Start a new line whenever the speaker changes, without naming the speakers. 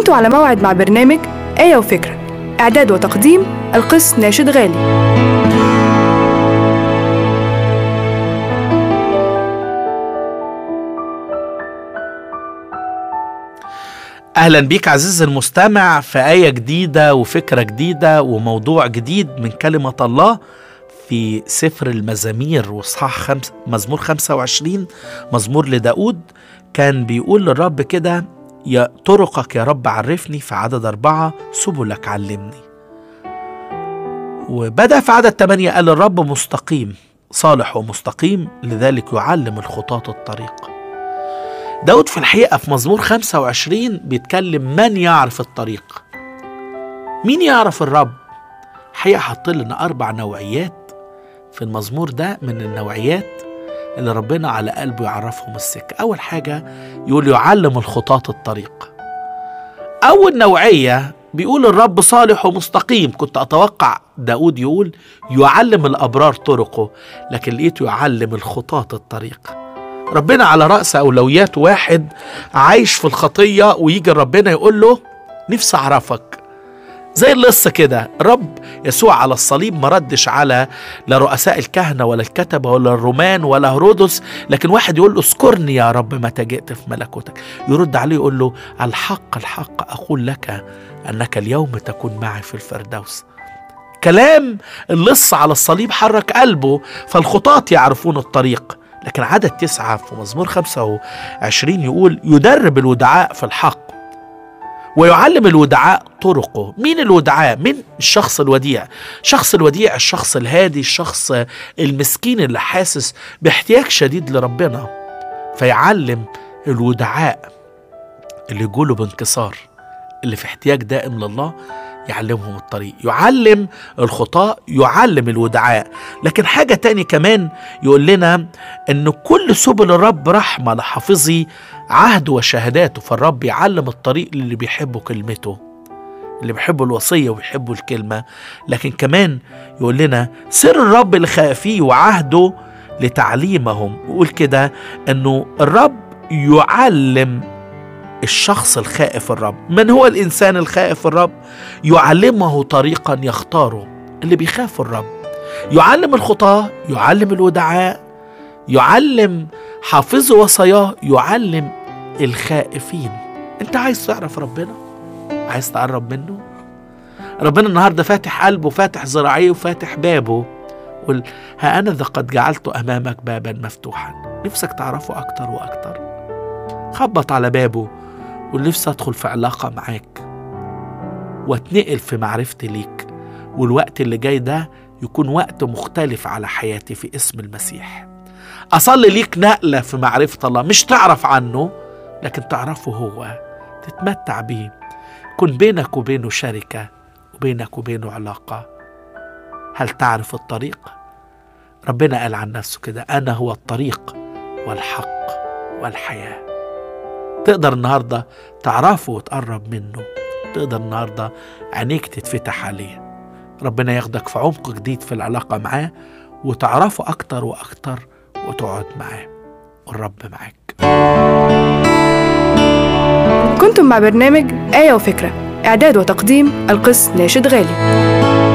انتوا على موعد مع برنامج آية وفكرة إعداد وتقديم القس ناشد غالي
اهلا بيك عزيزي المستمع في ايه جديده وفكره جديده وموضوع جديد من كلمه الله في سفر المزامير واصحاح خمس مزمور 25 مزمور لداود كان بيقول للرب كده يا طرقك يا رب عرفني في عدد أربعة سبلك علمني وبدأ في عدد ثمانية قال الرب مستقيم صالح ومستقيم لذلك يعلم الخطاة الطريق داود في الحقيقة في مزمور 25 بيتكلم من يعرف الطريق مين يعرف الرب حقيقة حط لنا أربع نوعيات في المزمور ده من النوعيات اللي ربنا على قلبه يعرفهم السكة أول حاجة يقول يعلم الخطاة الطريق أول نوعية بيقول الرب صالح ومستقيم كنت أتوقع داود يقول يعلم الأبرار طرقه لكن لقيته يعلم الخطاة الطريق ربنا على رأس أولويات واحد عايش في الخطية ويجي ربنا يقول له نفسي أعرفك زي اللص كده رب يسوع على الصليب ما ردش على لا رؤساء الكهنة ولا الكتبة ولا الرومان ولا هرودس لكن واحد يقول له اذكرني يا رب متى جئت في ملكوتك يرد عليه يقول له الحق الحق أقول لك أنك اليوم تكون معي في الفردوس كلام اللص على الصليب حرك قلبه فالخطاة يعرفون الطريق لكن عدد تسعة في مزمور 25 يقول يدرب الودعاء في الحق ويعلم الودعاء طرقه مين الودعاء مين الشخص الوديع الشخص الوديع الشخص الهادي الشخص المسكين اللي حاسس باحتياج شديد لربنا فيعلم الودعاء اللي يقولوا بانكسار اللي في احتياج دائم لله يعلمهم الطريق يعلم الخطاة يعلم الودعاء لكن حاجة تاني كمان يقول لنا ان كل سبل الرب رحمة لحافظي عهد وشهاداته فالرب يعلم الطريق للي بيحبوا كلمته اللي بيحبوا الوصية وبيحبوا الكلمة لكن كمان يقول لنا سر الرب الخافي وعهده لتعليمهم يقول كده انه الرب يعلم الشخص الخائف الرب من هو الإنسان الخائف الرب يعلمه طريقا يختاره اللي بيخاف الرب يعلم الخطاة يعلم الودعاء يعلم حافظوا وصاياه يعلم الخائفين انت عايز تعرف ربنا عايز تقرب منه ربنا النهاردة فاتح قلبه فاتح ذراعيه وفاتح بابه قل ها أنا ذا قد جعلت أمامك بابا مفتوحا نفسك تعرفه أكتر وأكتر خبط على بابه ونفسي أدخل في علاقة معاك واتنقل في معرفتي ليك والوقت اللي جاي ده يكون وقت مختلف على حياتي في اسم المسيح أصلي ليك نقلة في معرفة الله مش تعرف عنه لكن تعرفه هو تتمتع بيه يكون بينك وبينه شركة وبينك وبينه علاقة هل تعرف الطريق؟ ربنا قال عن نفسه كده أنا هو الطريق والحق والحياه تقدر النهارده تعرفه وتقرب منه تقدر النهارده عينيك تتفتح عليه ربنا ياخدك في عمق جديد في العلاقه معاه وتعرفه اكتر واكتر وتقعد معاه والرب معاك
كنتم مع برنامج آية وفكرة إعداد وتقديم القس ناشد غالي